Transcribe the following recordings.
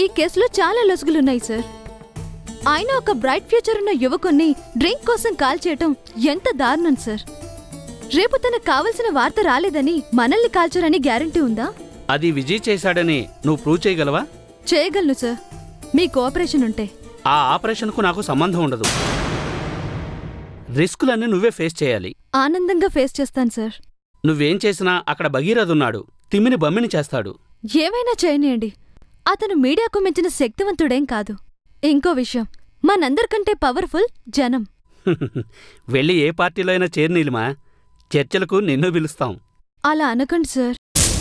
ఈ కేసులో చాలా లొసుగులున్నాయి సార్ ఆయన ఒక బ్రైట్ ఫ్యూచర్ ఉన్న యువకుణ్ణి డ్రింక్ కోసం కాల్ చేయటం ఎంత దారుణం సార్ రేపు తనకు కావలసిన వార్త రాలేదని మనల్ని కాల్చారని గ్యారంటీ ఉందా అది విజయ్ చేశాడని నువ్వు ప్రూవ్ చేయగలవా చేయగలను సార్ మీ కోఆపరేషన్ ఉంటే ఆ ఆపరేషన్కు నాకు సంబంధం ఉండదు రిస్కులన్నీ నువ్వే ఫేస్ చేయాలి ఆనందంగా ఫేస్ చేస్తాను సార్ నువ్వేం చేసినా అక్కడ భగీరథున్నాడు తిమ్మిని బమ్మిని చేస్తాడు ఏమైనా చేయనియండి అతను మీడియాకు మించిన శక్తివంతుడేం కాదు ఇంకో విషయం మనందరికంటే పవర్ఫుల్ జనం వెళ్ళి ఏ పార్టీలో అయినా చేరినీలిమా చర్చలకు నిన్ను పిలుస్తాం అలా అనకండి సార్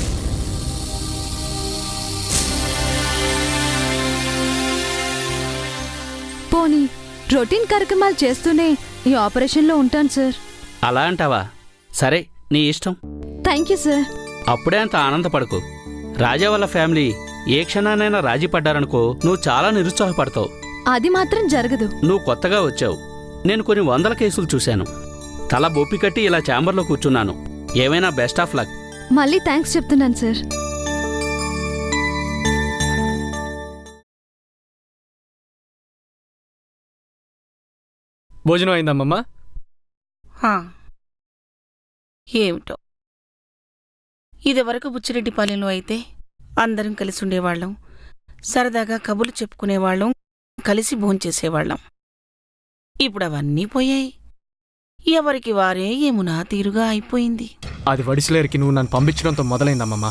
పోనీ రొటీన్ కార్యక్రమాలు చేస్తూనే ఈ ఆపరేషన్లో ఉంటాను సార్ అలా అంటావా సరే నీ ఇష్టం థ్యాంక్ యూ సార్ అప్పుడే అంత ఆనందపడకు రాజా వాళ్ళ ఫ్యామిలీ ఏ క్షణానైనా రాజీ పడ్డారనుకో నువ్వు చాలా నిరుత్సాహపడతావు అది మాత్రం జరగదు నువ్వు కొత్తగా వచ్చావు నేను కొన్ని వందల కేసులు చూశాను తల బొప్పి కట్టి ఇలా ఛాంబర్లో కూర్చున్నాను ఏమైనా బెస్ట్ ఆఫ్ లక్ మళ్ళీ థ్యాంక్స్ చెప్తున్నాను సార్ భోజనం అయిందమ్మమ్మా హా. ఏమిటో ఇదివరకు బుచ్చిరెడ్డిపాలెంలో అయితే అందరం కలిసి ఉండేవాళ్ళం సరదాగా కబుర్లు చెప్పుకునేవాళ్ళం కలిసి భోంచేసేవాళ్ళం ఇప్పుడు అవన్నీ పోయాయి ఎవరికి వారే ఏమునా తీరుగా అయిపోయింది అది వడిసిలేరికి నువ్వు నన్ను పంపించడంతో మొదలైందమ్మమ్మా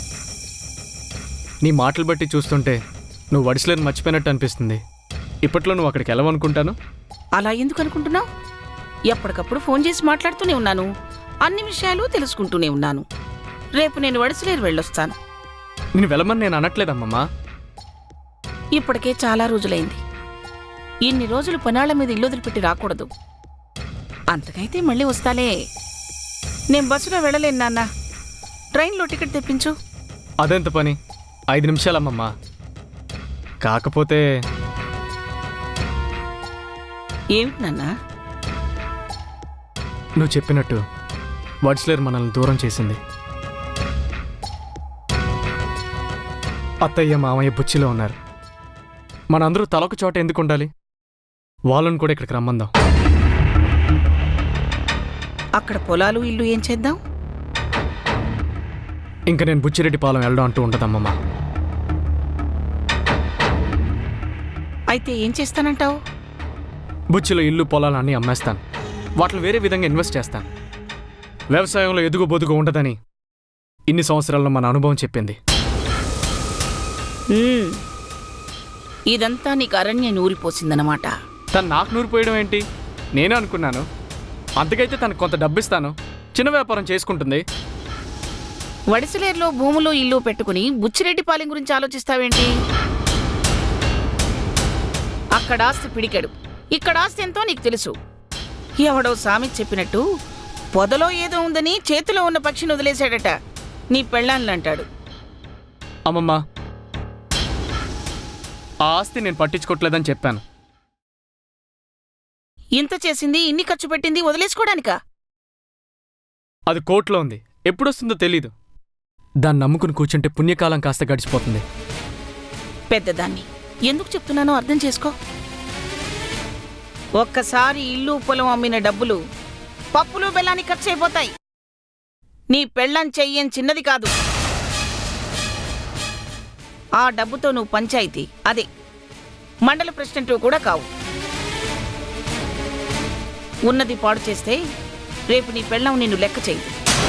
నీ మాటలు బట్టి చూస్తుంటే నువ్వు వడిసిలేరు మర్చిపోయినట్టు అనిపిస్తుంది ఇప్పట్లో నువ్వు అక్కడికి వెళ్ళవనుకుంటాను అలా ఎందుకు అనుకుంటున్నావు ఎప్పటికప్పుడు ఫోన్ చేసి మాట్లాడుతూనే ఉన్నాను అన్ని విషయాలు తెలుసుకుంటూనే ఉన్నాను రేపు నేను వడిసలేరు వెళ్ళొస్తాను నేను వెళ్ళమని నేను అనట్లేదమ్మమ్మా ఇప్పటికే చాలా రోజులైంది ఇన్ని రోజులు పనాళ్ల మీద ఇల్లు వదిలిపెట్టి రాకూడదు అంతకైతే మళ్ళీ వస్తాలే నేను బస్సులో వెళ్ళలేను నాన్న ట్రైన్లో టికెట్ తెప్పించు అదెంత పని ఐదు నిమిషాలమ్మమ్మా కాకపోతే ఏమిటి నాన్న నువ్వు చెప్పినట్టు వడిసిలేరు మనల్ని దూరం చేసింది అత్తయ్య మామయ్య బుచ్చిలో ఉన్నారు మనందరూ తలొక చోట ఎందుకు ఉండాలి వాళ్ళని కూడా ఇక్కడికి రమ్మందాం అక్కడ పొలాలు ఇల్లు ఏం చేద్దాం ఇంకా నేను బుచ్చిరెడ్డి పాలెం వెళ్ళడం అంటూ ఉండదమ్మమ్మా అయితే ఏం చేస్తానంటావు బుచ్చిలో ఇల్లు పొలాలు అన్నీ అమ్మేస్తాను వాటిని వేరే విధంగా ఇన్వెస్ట్ చేస్తాను వ్యవసాయంలో ఎదుగు బొదుగు ఉండదని ఇన్ని సంవత్సరాల్లో మన అనుభవం చెప్పింది ఉమ్. ఇదంతా నీకు అరణ్యం నూరిపోసిందన్నమాట తను నాకు నూరిపోయడం ఏంటి నేనే అనుకున్నాను అంతకైతే తనకు కొంత డబ్బిస్తాను చిన్న వ్యాపారం చేసుకుంటుంది వడిసలేరులో భూములు ఇల్లు పెట్టుకుని బుచ్చిరెడ్డిపాలెం గురించి ఆలోచిస్తావేంటి అక్కడ ఆస్తి పిడికెడు ఇక్కడ ఆస్తి ఎంతో నీకు తెలుసు ఎవడో సామి చెప్పినట్టు పొదలో ఏదో ఉందని చేతిలో ఉన్న పక్షిని వదిలేశాడట నీ పెళ్ళాన్ని అంటాడు అమ్మమ్మ ఆ ఆస్తి నేను పట్టించుకోవట్లేదని చెప్పాను ఇంత చేసింది ఇన్ని ఖర్చు పెట్టింది వదిలేసుకోవడానికా అది కోర్టులో ఉంది ఎప్పుడొస్తుందో తెలీదు దాన్ని నమ్ముకుని కూర్చుంటే పుణ్యకాలం కాస్త గడిచిపోతుంది పెద్దదాన్ని ఎందుకు చెప్తున్నానో అర్థం చేసుకో ఒక్కసారి ఇల్లు పొలం అమ్మిన డబ్బులు పప్పులు బెల్లానికి ఖర్చు అయిపోతాయి నీ పెళ్ళం చెయ్యం చిన్నది కాదు ఆ డబ్బుతో నువ్వు పంచాయితీ అదే మండల ప్రెసిడెంట్ కూడా కావు ఉన్నది పాడు చేస్తే రేపు నీ పెళ్ళం నిన్ను లెక్క చేయదు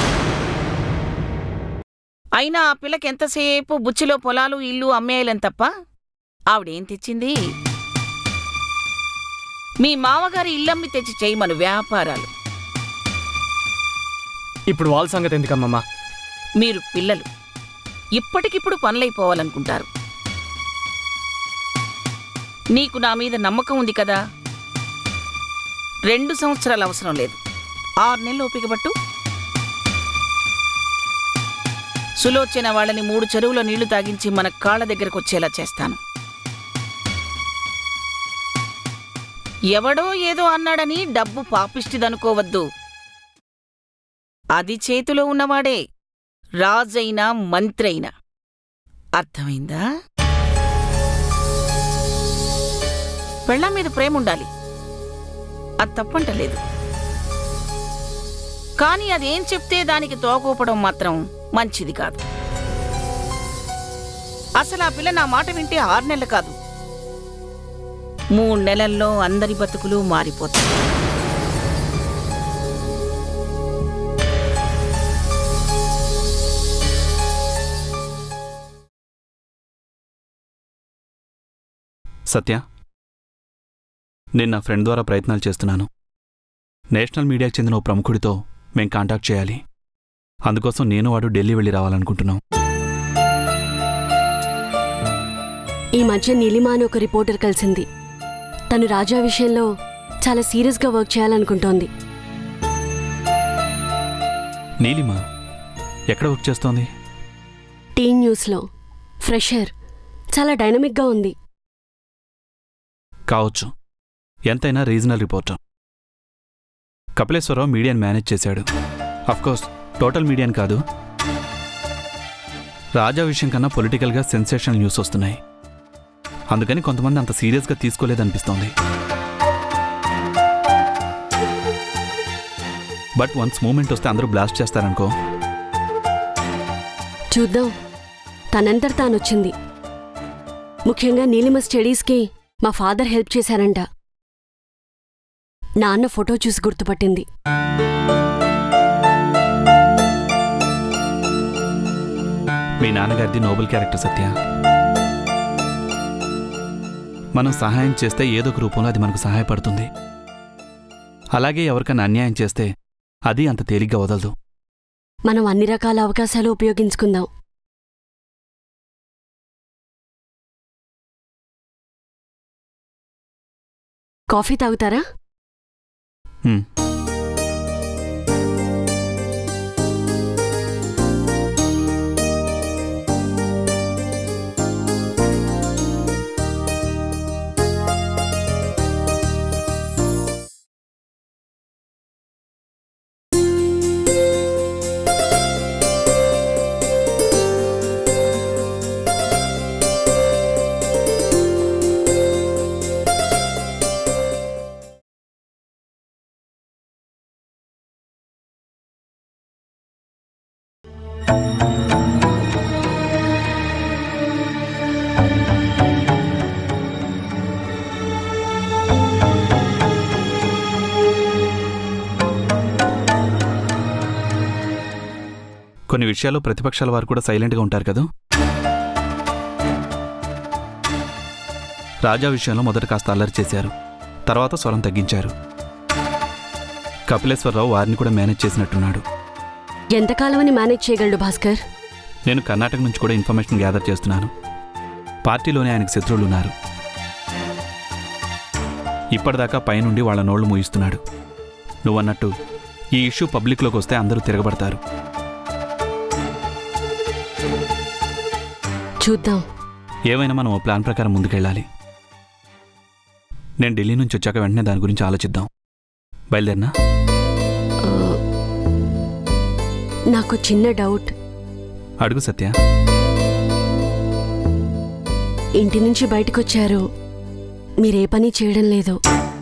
అయినా ఆ పిల్లకి ఎంతసేపు బుచ్చిలో పొలాలు ఇల్లు అమ్మేయాలని తప్ప ఆవిడేం తెచ్చింది మీ మామగారి ఇల్లమ్మి తెచ్చి చేయమను వ్యాపారాలు ఇప్పుడు వాళ్ళ సంగతి ఎందుకమ్మమ్మా మీరు పిల్లలు ఇప్పటికిప్పుడు పనులైపోవాలనుకుంటారు నీకు నా మీద నమ్మకం ఉంది కదా రెండు సంవత్సరాలు అవసరం లేదు ఆరు నెలలు ఓపిక పట్టు సులోచన వాళ్ళని మూడు చెరువుల నీళ్లు తాగించి మన కాళ్ళ దగ్గరకు వచ్చేలా చేస్తాను ఎవడో ఏదో అన్నాడని డబ్బు పాపిష్టిదనుకోవద్దు అది చేతిలో ఉన్నవాడే రాజైనా మంత్రైనా అర్థమైందా పెళ్ళాం మీద ప్రేమ ఉండాలి అది తప్పంటలేదు కానీ అదేం చెప్తే దానికి తోగూపడం మాత్రం మంచిది కాదు అసలు ఆ పిల్ల నా మాట వింటే ఆరు నెలలు కాదు మూడు నెలల్లో అందరి బతుకులు మారిపోతాయి సత్య నేను నా ఫ్రెండ్ ద్వారా ప్రయత్నాలు చేస్తున్నాను నేషనల్ మీడియాకి చెందిన ఓ ప్రముఖుడితో మేం కాంటాక్ట్ చేయాలి అందుకోసం నేను వాడు ఢిల్లీ వెళ్ళి రావాలనుకుంటున్నాం ఈ మధ్య నీలిమా అని ఒక రిపోర్టర్ కలిసింది తను రాజా విషయంలో చాలా సీరియస్గా వర్క్ చేయాలనుకుంటోంది నీలిమ ఎక్కడ వర్క్ చేస్తోంది టీన్ న్యూస్లో ఫ్రెషర్ చాలా డైనమిక్గా ఉంది కావచ్చు ఎంతైనా రీజనల్ రిపోర్టర్ కపిలేశ్వరరావు మీడియాని మేనేజ్ చేశాడు కోర్స్ టోటల్ మీడియాని కాదు రాజా విషయం కన్నా పొలిటికల్గా సెన్సేషనల్ న్యూస్ వస్తున్నాయి అందుకని కొంతమంది అంత సీరియస్గా తీసుకోలేదనిపిస్తోంది బట్ వన్స్ మూమెంట్ వస్తే అందరూ బ్లాస్ట్ చేస్తారనుకో చూద్దాం తనంతట తానొచ్చింది ముఖ్యంగా నీలిమ స్టడీస్కి మా ఫాదర్ హెల్ప్ చేశారంట నాన్న ఫోటో చూసి గుర్తుపట్టింది మీ నాన్నగారిది నోబెల్ క్యారెక్టర్ సత్య మనం సహాయం చేస్తే ఏదో ఒక రూపంలో అది మనకు సహాయపడుతుంది అలాగే ఎవరికైనా అన్యాయం చేస్తే అది అంత తేలిగ్గా వదలదు మనం అన్ని రకాల అవకాశాలు ఉపయోగించుకుందాం కాఫీ తాగుతారా హ్మ్. కొన్ని విషయాల్లో ప్రతిపక్షాల వారు కూడా సైలెంట్గా ఉంటారు కదా రాజా విషయంలో మొదట కాస్త అల్లరి చేశారు తర్వాత స్వరం తగ్గించారు కపిలేశ్వరరావు వారిని కూడా మేనేజ్ చేసినట్టున్నాడు ఎంతకాలమని మేనేజ్ చేయగలడు భాస్కర్ నేను కర్ణాటక నుంచి కూడా ఇన్ఫర్మేషన్ గ్యాదర్ చేస్తున్నాను పార్టీలోనే ఆయనకు శత్రువులు ఉన్నారు ఇప్పటిదాకా పైనుండి వాళ్ళ నోళ్లు మూయిస్తున్నాడు నువ్వన్నట్టు ఈ ఇష్యూ పబ్లిక్లోకి వస్తే అందరూ తిరగబడతారు చూద్దాం ఏమైనా మనం ఓ ప్లాన్ ప్రకారం ముందుకెళ్ళాలి నేను ఢిల్లీ నుంచి వచ్చాక వెంటనే దాని గురించి ఆలోచిద్దాం బయలుదేరినా ఆ, నాకు చిన్న డౌట్ అడుగు సత్య ఇంటి నుంచి బయటకొచ్చారు మీరే పని చేయడం లేదు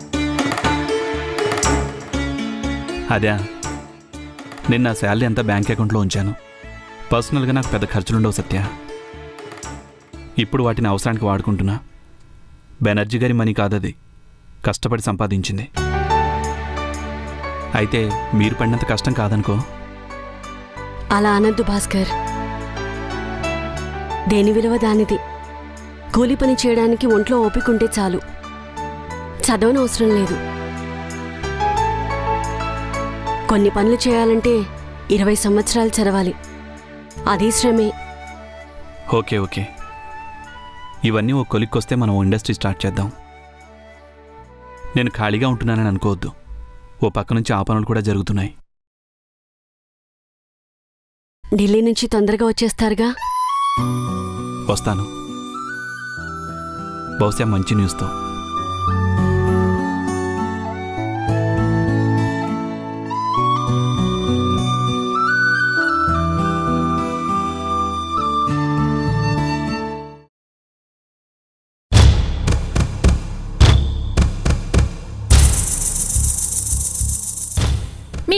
అదే నిన్న శాలరీ అంతా బ్యాంక్ అకౌంట్లో ఉంచాను పర్సనల్గా నాకు పెద్ద ఖర్చులుండవు సత్య ఇప్పుడు వాటిని అవసరానికి వాడుకుంటున్నా బెనర్జీ గారి మనీ కాదది కష్టపడి సంపాదించింది అయితే మీరు పడినంత కష్టం కాదనుకో అలా అనద్దు భాస్కర్ దేని విలువ దానిది కూలి పని చేయడానికి ఒంట్లో ఓపికంటే చాలు చదవనవసరం లేదు కొన్ని పనులు చేయాలంటే ఇరవై సంవత్సరాలు చదవాలి అది శ్రమే ఓకే ఓకే ఇవన్నీ ఓ కొలిక్కొస్తే మనం ఓ ఇండస్ట్రీ స్టార్ట్ చేద్దాం నేను ఖాళీగా ఉంటున్నానని అనుకోవద్దు ఓ పక్క నుంచి ఆ పనులు కూడా జరుగుతున్నాయి ఢిల్లీ నుంచి తొందరగా వచ్చేస్తారుగా వస్తాను బహుశా మంచి న్యూస్తో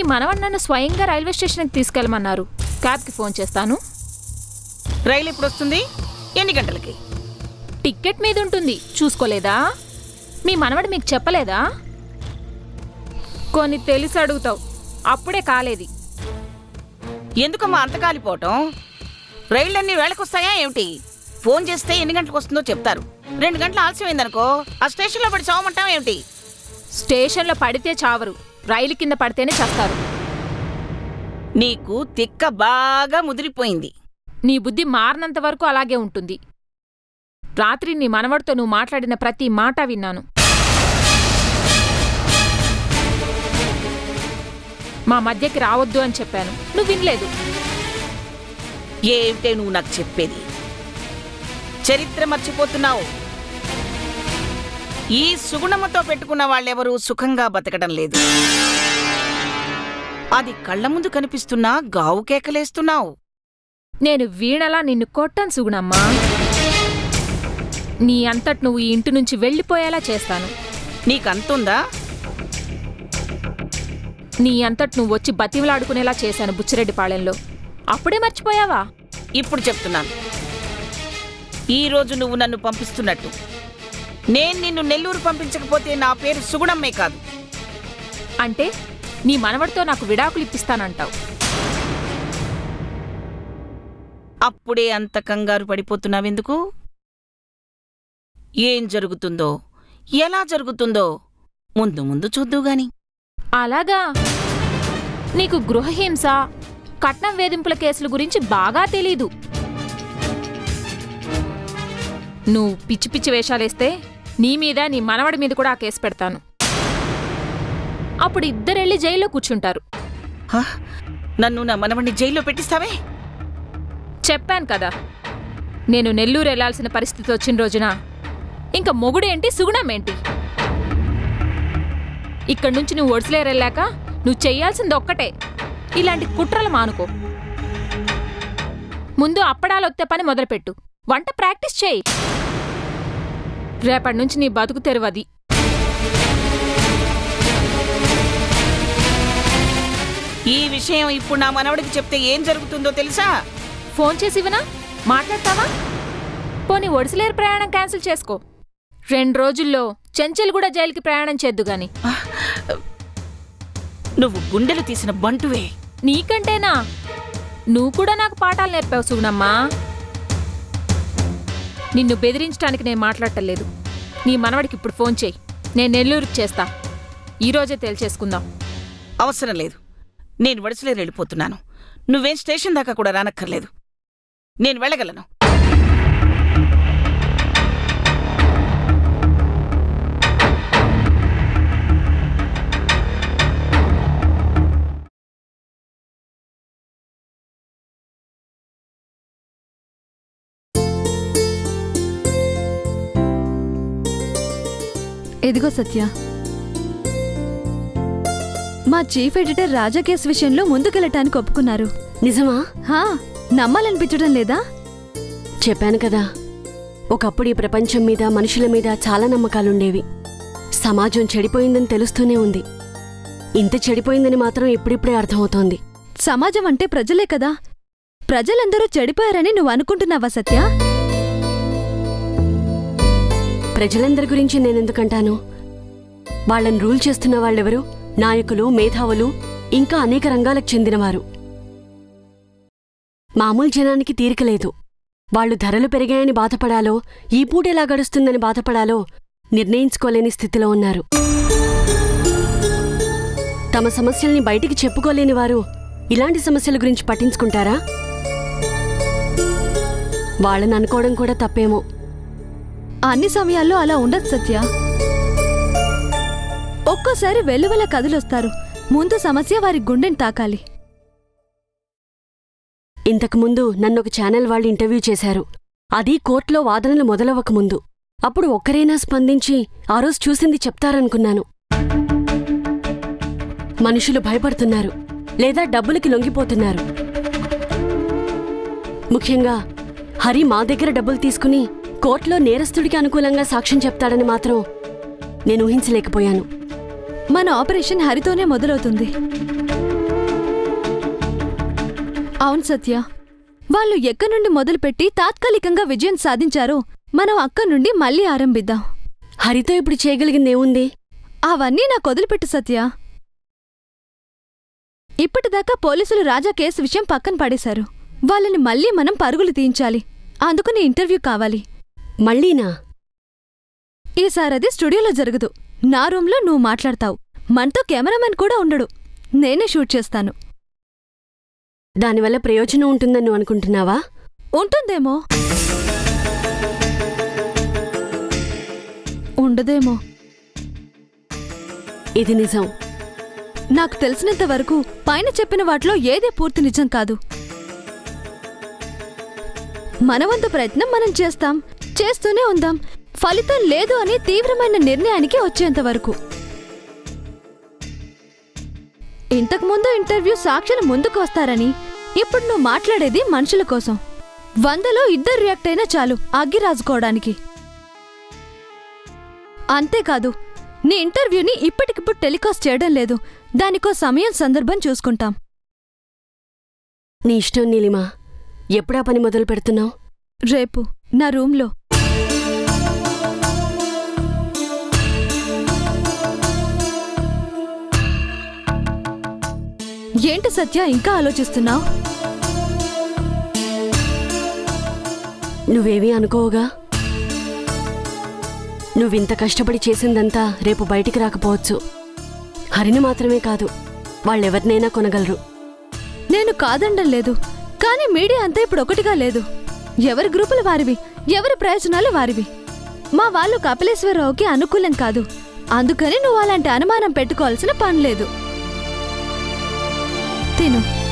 మనవడు నన్ను స్వయంగా రైల్వే స్టేషన్కి తీసుకెళ్ళమన్నారు క్యాబ్కి ఫోన్ చేస్తాను రైలు ఎప్పుడు వస్తుంది ఎన్ని గంటలకి టికెట్ మీద ఉంటుంది చూసుకోలేదా మీ మనవడు మీకు చెప్పలేదా కొన్ని తెలిసి అడుగుతావు అప్పుడే కాలేది ఎందుకమ్మా అంత కాలిపోవటం రైళ్ళన్నీ వేళకొస్తాయా ఏమిటి ఫోన్ చేస్తే ఎన్ని గంటలకు వస్తుందో చెప్తారు రెండు గంటలు ఆలస్యమైందనుకో ఆ స్టేషన్లో పడి చావమంటాం ఏమిటి స్టేషన్లో పడితే చావరు రైలు కింద పడితేనే చస్తారు నీకు తిక్క బాగా ముదిరిపోయింది నీ బుద్ధి మారినంత వరకు అలాగే ఉంటుంది రాత్రి నీ మనవడితో నువ్వు మాట్లాడిన ప్రతి మాట విన్నాను మా మధ్యకి రావద్దు అని చెప్పాను నువ్వు వినలేదు ఏమిటే నువ్వు నాకు చెప్పేది చరిత్ర మర్చిపోతున్నావు ఈ సుగుణమ్మతో పెట్టుకున్న వాళ్ళెవరూ సుఖంగా బతకడం లేదు అది కళ్ళ ముందు కనిపిస్తున్నా గావు కేకలేస్తున్నావు నేను వీణలా నిన్ను కొట్టను సుగుణమ్మా నీ అంతటి నువ్వు ఈ ఇంటి నుంచి వెళ్ళిపోయేలా చేస్తాను నీకంతుందా నీ అంతటి నువ్వు వచ్చి బతివలాడుకునేలా చేశాను బుచ్చిరెడ్డిపాళెంలో అప్పుడే మర్చిపోయావా ఇప్పుడు చెప్తున్నాను ఈ రోజు నువ్వు నన్ను పంపిస్తున్నట్టు నేను నిన్ను నెల్లూరు పంపించకపోతే నా పేరు సుగుణమ్మే కాదు అంటే నీ మనవడితో నాకు విడాకులు ఇప్పిస్తానంటావు అప్పుడే అంత కంగారు పడిపోతున్నావెందుకు ఏం జరుగుతుందో ఎలా జరుగుతుందో ముందు ముందు చూద్దు గాని అలాగా నీకు గృహహింస కట్నం వేధింపుల కేసుల గురించి బాగా తెలీదు నువ్వు పిచ్చి పిచ్చి వేషాలేస్తే నీ మీద నీ మనవడి మీద కూడా ఆ కేసు పెడతాను అప్పుడు ఇద్దరెళ్ళి జైల్లో కూర్చుంటారు హ? నన్ను నా మనవణ్ణి జైల్లో పెట్టిస్తావే చెప్పాను కదా నేను నెల్లూరు వెళ్లాల్సిన పరిస్థితి వచ్చిన రోజున ఇంకా మొగుడేంటి సుగుణమేంటి ఇక్కడి నుంచి నువ్వు ఒడిసిలేరు వెళ్ళాక నువ్వు చెయ్యాల్సింది ఒక్కటే ఇలాంటి కుట్రలు మానుకో ముందు అప్పడాలు ఒత్తే పని మొదలుపెట్టు వంట ప్రాక్టీస్ చేయి రేపటి నుంచి నీ బతుకు తెరవది ఈ విషయం ఇప్పుడు నా మనవడికి చెప్తే ఏం జరుగుతుందో తెలుసా ఫోన్ చేసి ఇవ్వనా మాట్లాడతావా పోనీ ఒడిసిలేరు ప్రయాణం క్యాన్సిల్ చేసుకో రెండు రోజుల్లో చెంచల్ కూడా జైలుకి ప్రయాణం చేద్దు గాని నువ్వు గుండెలు తీసిన బంటువే నీకంటేనా నువ్వు కూడా నాకు పాఠాలు నేర్పావు సుగుణమ్మా నిన్ను బెదిరించడానికి నేను మాట్లాడటలేదు నీ మనవడికి ఇప్పుడు ఫోన్ చేయి నేను నెల్లూరుకి చేస్తా ఈరోజే తేల్చేసుకుందాం అవసరం లేదు నేను వడిసలేరు వెళ్ళిపోతున్నాను నువ్వేం స్టేషన్ దాకా కూడా రానక్కర్లేదు నేను వెళ్ళగలను ఇదిగో సత్య మా చీఫ్ ఎడిటర్ రాజా కేసు విషయంలో ముందుకెళ్ళటానికి ఒప్పుకున్నారు నిజమా హా నమ్మాలనిపించడం లేదా చెప్పాను కదా ఒకప్పుడు ఈ ప్రపంచం మీద మనుషుల మీద చాలా నమ్మకాలుండేవి సమాజం చెడిపోయిందని తెలుస్తూనే ఉంది ఇంత చెడిపోయిందని మాత్రం ఇప్పుడిప్పుడే అర్థమవుతోంది సమాజం అంటే ప్రజలే కదా ప్రజలందరూ చెడిపోయారని నువ్వు అనుకుంటున్నావా సత్య ప్రజలందరి గురించి నేనెందుకంటాను వాళ్ళని రూల్ చేస్తున్న వాళ్ళెవరు నాయకులు మేధావులు ఇంకా అనేక రంగాలకు చెందినవారు మామూలు జనానికి తీరికలేదు వాళ్ళు ధరలు పెరిగాయని బాధపడాలో ఈ పూట ఎలా గడుస్తుందని బాధపడాలో నిర్ణయించుకోలేని స్థితిలో ఉన్నారు తమ సమస్యల్ని బయటికి చెప్పుకోలేని వారు ఇలాంటి సమస్యల గురించి పట్టించుకుంటారా వాళ్ళని అనుకోవడం కూడా తప్పేమో అన్ని సమయాల్లో అలా ఉండదు సత్య ఒక్కోసారి వెల్లువల కదులొస్తారు ముందు సమస్య వారి గుండెని తాకాలి ఇంతకుముందు నన్నొక ఛానల్ వాళ్ళు ఇంటర్వ్యూ చేశారు అది కోర్టులో వాదనలు మొదలవ్వకముందు అప్పుడు ఒక్కరైనా స్పందించి ఆ రోజు చూసింది చెప్తారనుకున్నాను మనుషులు భయపడుతున్నారు లేదా డబ్బులకి లొంగిపోతున్నారు ముఖ్యంగా హరి మా దగ్గర డబ్బులు తీసుకుని కోర్టులో నేరస్తుడికి అనుకూలంగా సాక్ష్యం చెప్తాడని మాత్రం నేను ఊహించలేకపోయాను మన ఆపరేషన్ హరితోనే మొదలవుతుంది అవును సత్య వాళ్ళు ఎక్కడి నుండి మొదలుపెట్టి తాత్కాలికంగా విజయం సాధించారో మనం అక్కడి నుండి మళ్ళీ ఆరంభిద్దాం హరితో ఇప్పుడు చేయగలిగింది ఏముంది అవన్నీ నాకు వదిలిపెట్టు సత్య ఇప్పటిదాకా పోలీసులు రాజా కేసు విషయం పక్కన పడేశారు వాళ్ళని మళ్ళీ మనం పరుగులు తీయించాలి అందుకు నీ ఇంటర్వ్యూ కావాలి మళ్ళీనా ఈసారది స్టూడియోలో జరగదు నా రూంలో నువ్వు మాట్లాడతావు మనతో కెమెరామెన్ కూడా ఉండడు నేనే షూట్ చేస్తాను దానివల్ల ప్రయోజనం ఉంటుందని నువ్వు అనుకుంటున్నావా ఉంటుందేమో ఉండదేమో ఇది నిజం నాకు తెలిసినంత వరకు పైన చెప్పిన వాటిలో ఏదే పూర్తి నిజం కాదు మనవంతు ప్రయత్నం మనం చేస్తాం చేస్తూనే ఉందాం ఫలితం లేదు అని తీవ్రమైన నిర్ణయానికి వచ్చేంత వరకు ఇంతకుముందు ఇంటర్వ్యూ సాక్షులు ముందుకు వస్తారని ఇప్పుడు నువ్వు మాట్లాడేది మనుషుల కోసం వందలో ఇద్దరు రియాక్ట్ అయినా చాలు అగ్గి రాజుకోవడానికి అంతేకాదు నీ ఇంటర్వ్యూని ఇప్పటికిప్పుడు టెలికాస్ట్ చేయడం లేదు దానికో సమయం సందర్భం చూసుకుంటాం నీ ఇష్టం నీలిమా ఎప్పుడా పని మొదలు పెడుతున్నావు రేపు నా రూంలో ఏంటి సత్య ఇంకా ఆలోచిస్తున్నావు నువ్వేమీ అనుకోవుగా నువ్వింత కష్టపడి చేసిందంతా రేపు బయటికి రాకపోవచ్చు హరిని మాత్రమే కాదు వాళ్ళెవరినైనా కొనగలరు నేను కాదండం లేదు కానీ మీడియా అంతా ఇప్పుడు ఒకటిగా లేదు ఎవరి గ్రూపులు వారివి ఎవరి ప్రయోజనాలు వారివి మా వాళ్ళు కపిలేశ్వరరావుకి అనుకూలం కాదు అందుకని నువ్వు అలాంటి అనుమానం పెట్టుకోవాల్సిన పని లేదు తిను